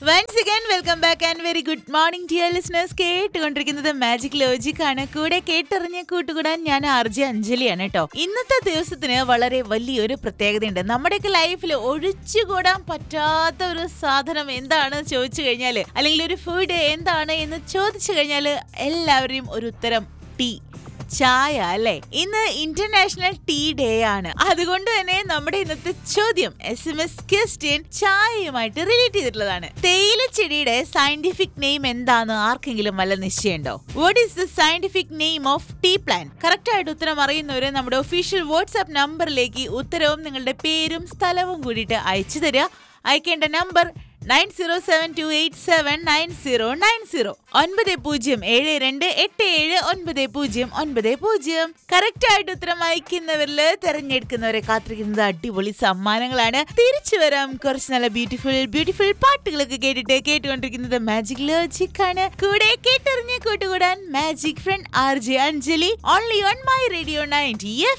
once again welcome back and very good morning dear listeners കേട്ടുകൊണ്ടിരിക്കുന്നത് magic logic ആണ് കൂടെ കേട്ടറിഞ്ഞ് കൂട്ടുകൂടാൻ ഞാൻ ആർ ജെ അഞ്ജലിയാണ് കേട്ടോ ഇന്നത്തെ ദിവസത്തിന് വളരെ വലിയൊരു പ്രത്യേകതയുണ്ട് നമ്മുടെയൊക്കെ ലൈഫിൽ ഒഴിച്ചുകൂടാൻ പറ്റാത്ത ഒരു സാധനം എന്താണ് ചോദിച്ചു കഴിഞ്ഞാല് അല്ലെങ്കിൽ ഒരു ഫുഡ് എന്താണ് എന്ന് ചോദിച്ചു കഴിഞ്ഞാല് എല്ലാവരെയും ഒരു ഉത്തരം ടീ ചായ അല്ലെ ഇന്ന് ഇന്റർനാഷണൽ ടീ ഡേ ആണ് അതുകൊണ്ട് തന്നെ നമ്മുടെ ഇന്നത്തെ ചോദ്യം എസ് എം എസ് ക്വസ്റ്റ്യൻ ചായയുമായിട്ട് റിലേറ്റ് ചെയ്തിട്ടുള്ളതാണ് തേയില ചെടിയുടെ സയന്റിഫിക് നെയിം എന്താന്ന് ആർക്കെങ്കിലും വല്ല നിശ്ചയമുണ്ടോ what is the scientific name of tea plant correct ആയിട്ട് ഉത്തരം അറിയുന്നവര് നമ്മുടെ ഒഫീഷ്യൽ വാട്സ്ആപ്പ് നമ്പറിലേക്ക് ഉത്തരവും നിങ്ങളുടെ പേരും സ്ഥലവും കൂടിയിട്ട് അയച്ചു തരിക അയക്കേണ്ട number nine zero seven two eight seven nine zero nine zero ഒൻപത് പൂജ്യം ഏഴ് രണ്ട് എട്ട് ഏഴ് ഒൻപത് പൂജ്യം ഒൻപത് പൂജ്യം കറക്റ്റ് ആയിട്ട് ഉത്തരം അയക്കുന്നവരിൽ തെരഞ്ഞെടുക്കുന്നവരെ കാത്തിരിക്കുന്നത് അടിപൊളി സമ്മാനങ്ങളാണ് തിരിച്ചു വരാം കുറച്ച് നല്ല ബ്യൂട്ടിഫുൾ ബ്യൂട്ടിഫുൾ പാട്ടുകളൊക്കെ കേട്ടിട്ട് കേട്ടുകൊണ്ടിരിക്കുന്നത് മാജിക് ലോജിക് ആണ് കൂടെ കേട്ടറിഞ്ഞ് കൂട്ടുകൂടാൻ magic friend R J Anjali only on my radio ninety F